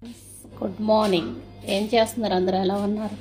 Good morning ఏం చేస్తున్నారు అందరూ ఎలా ఉన్నారు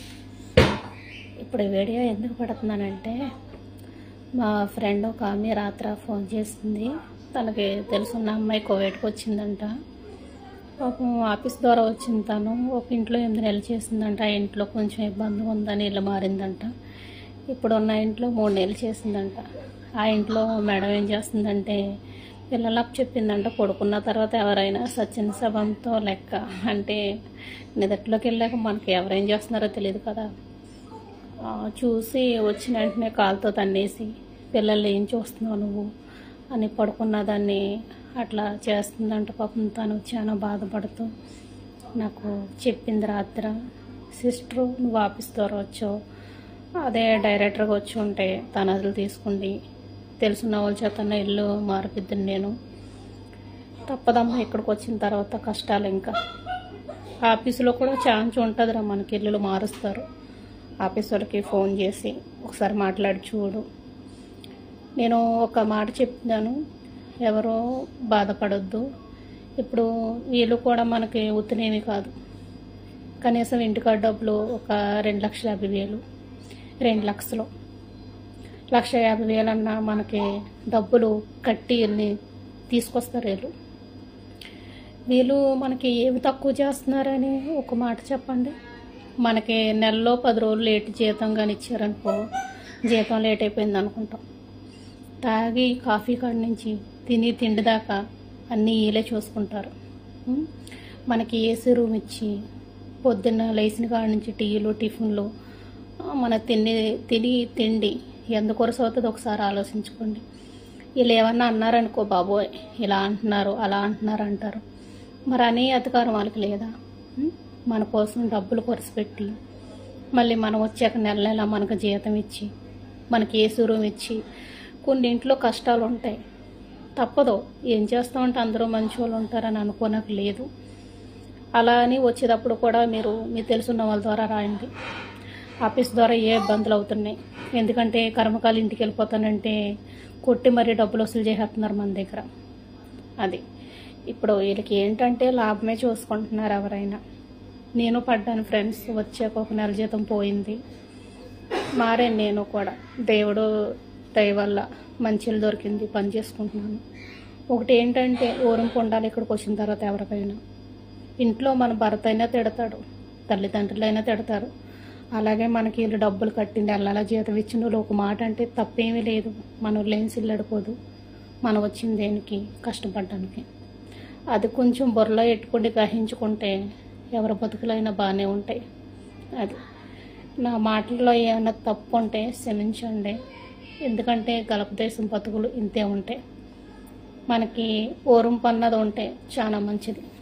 ఇప్పుడు ఈ వీడియో ఎందుకు పెడుతున్నానంటే మా ఫ్రెండ్ ఒక ఆమె రాత్ర ఫోన్ చేసింది తనకి తెలుసున్న అమ్మాయి కోవిడ్కి వచ్చిందంట పాపం ఆఫీస్ ద్వారా వచ్చింది తను ఒక ఇంట్లో ఎనిమిది నెలలు చేసిందంట ఆ ఇంట్లో కొంచెం ఇబ్బంది ఉందని ఇల్లు మారిందంట ఇప్పుడు ఉన్న ఇంట్లో మూడు నెలలు చేసిందంట ఆ ఇంట్లో మేడం ఏం చేస్తుందంటే పిల్లలకు చెప్పిందంట పడుకున్న తర్వాత ఎవరైనా సచిన్ శవంతో లెక్క అంటే నిదట్లోకి వెళ్ళాక మనకి ఎవరేం చేస్తున్నారో తెలియదు కదా ఆ, చూసి వచ్చిన వెంటనే కాలుతో తన్నేసి పిల్లల్ని ఏం చూస్తున్నావు నువ్వు అని పడుకున్న దాన్ని అట్లా చేస్తుందంట పాపం తను చాలా బాధపడుతూ నాకు చెప్పింది రాత్ర సిస్టరు నువ్వు ఆఫీస్ ద్వారా వచ్చావు అదే డైరెక్టర్గా వచ్చి ఉంటే తనదులు తీసుకుండి తెలుసున్న వాళ్ళ చేత ఇల్లు మారిపిద్దును నేను తప్పదమ్మా ఇక్కడికి వచ్చిన తర్వాత కష్టాలు ఇంకా ఆఫీసులో కూడా ఛాన్స్ ఉంటుందిరా మనకి ఇల్లులు మారుస్తారు ఆఫీస్ వాళ్ళకి ఫోన్ చేసి ఒకసారి మాట్లాడి చూడు నేను ఒక మాట చెప్తున్నాను ఎవరో బాధపడొద్దు ఇప్పుడు వీళ్ళు కూడా మనకి ఉత్తినేమి కాదు కనీసం ఇంటికాడ డబ్బులు ఒక రెండు లక్షల యాభై వేలు రెండు లక్షలు లక్ష యాభై వేలన్నా మనకి డబ్బులు కట్టి వెళ్ళి తీసుకొస్తారు వీళ్ళు వీళ్ళు మనకి ఏమి తక్కువ చేస్తున్నారని ఒక మాట చెప్పండి మనకి నెలలో పది రోజులు లేట్ జీతం కానీ ఇచ్చారనుకో జీతం లేట్ అయిపోయింది అనుకుంటాం తాగి కాఫీ కాడి నుంచి తిని తిండి దాకా అన్నీ వీళ్ళే చూసుకుంటారు ఉం? మనకి ఏసీ రూమ్ ఇచ్చి పొద్దున్న లేచిన కాడి నుంచి టీలు టిఫిన్లు ఆ, మన తిని తిని తిండి ఎందుకు కొరస అవుతుందో ఒకసారి ఆలోచించుకోండి వీళ్ళు ఏమన్నా అన్నారనుకో బాబోయ్ ఇలా అంటున్నారు అలా అంటున్నారు అంటారు మరి అనే అధికారం వాళ్ళకి లేదా ఉం? మన కోసం డబ్బులు కొరసపెట్టి మళ్ళీ మనం వచ్చాక నెల నెల మనకు జీతం ఇచ్చి మనకి ఏసీ రూమ్ ఇచ్చి కొన్నింట్లో కష్టాలు ఉంటాయి తప్పదు ఏం చేస్తామంటే అందరూ మంచి వాళ్ళు ఉంటారని అనుకోనకు లేదు అలా అని వచ్చేటప్పుడు కూడా మీరు మీకు తెలుసున్న వాళ్ళ ద్వారా రాయండి ఆఫీస్ ద్వారా ఏ ఇబ్బందులు అవుతున్నాయి ఎందుకంటే కర్మకాలు ఇంటికి వెళ్ళిపోతానంటే కొట్టి మరీ డబ్బులు వసూలు చేసేస్తున్నారు మన దగ్గర అది ఇప్పుడు వీళ్ళకి ఏంటంటే లాభమే చూసుకుంటున్నారు ఎవరైనా నేను పడ్డాను ఫ్రెండ్స్ వచ్చాక ఒక నెల జీతం పోయింది మారాను నేను కూడా దేవుడు దయ వల్ల మంచిలు దొరికింది పని చేసుకుంటున్నాను ఒకటి ఏంటంటే ఊరింపు ఉండాలి ఇక్కడికి వచ్చిన తర్వాత ఎవరికైనా ఇంట్లో మన భర్త అయినా తిడతాడు తల్లిదండ్రులు అయినా తిడతారు అలాగే మనకి వీళ్ళు డబ్బులు కట్టింది నెల జీతం ఇచ్చిన వాళ్ళు ఒక మాట అంటే తప్పేమీ లేదు మన లేని సిల్లడిపోదు మనం వచ్చింది దేనికి కష్టపడడానికి అది కొంచెం బుర్రలో ఎట్టుకుండి గ్రహించుకుంటే ఎవరి బతుకులైనా బాగానే ఉంటాయి అది నా మాటల్లో ఏమైనా తప్పు ఉంటే క్షమించండి ఎందుకంటే గలప దేశం బతుకులు ఇంతే ఉంటాయి మనకి ఓరం పన్నది ఉంటే చాలా మంచిది